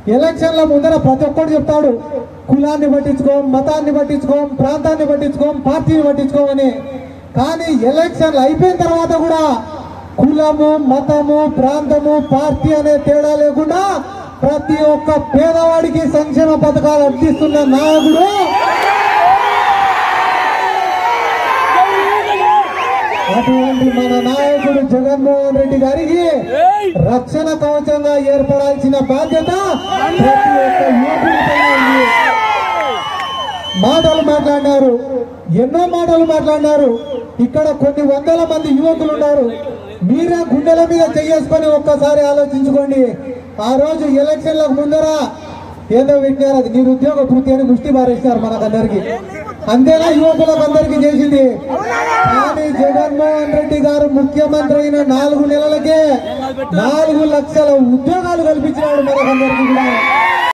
ఎలక్షన్ల ముందర ప్రతి ఒక్కరు చెప్తాడు కులాన్ని పట్టించుకోం మతాన్ని పట్టించుకోం ప్రాంతాన్ని పట్టించుకోం పార్టీని పట్టించుకోమని కానీ ఎలక్షన్లు అయిపోయిన తర్వాత కూడా కులము మతము ప్రాంతము పార్టీ అనే తేడా లేకుండా ప్రతి ఒక్క పేదవాడికి సంక్షేమ పథకాలు అందిస్తున్న నాయకుడు అటువంటి మన నాయకుడు జగన్మోహన్ రెడ్డి గారికి రక్షణ కవచంగా ఏర్పడాల్సిన బాధ్యత ప్రతి ఒక్క యువకుడిపైన ఉంది మాటలు మాట్లాడినారు ఎన్నో మాటలు మాట్లాడినారు ఇక్కడ కొన్ని వందల మంది యువకులు ఉన్నారు మీరే గుండెల మీద చేసుకొని ఒక్కసారి ఆలోచించుకోండి ఆ రోజు ఎలక్షన్లకు ముందర ఏదో పెట్టినారు అది నిరుద్యోగ వృత్తి అని ముష్టి మారేసినారు మనకందరికి అంతేనా యువకులకు అందరికీ చేసింది కానీ జగన్మోహన్ రెడ్డి గారు ముఖ్యమంత్రి అయిన నాలుగు నెలలకే నాలుగు లక్షల ఉద్యోగాలు కల్పించినాడు మనకందరికీ కూడా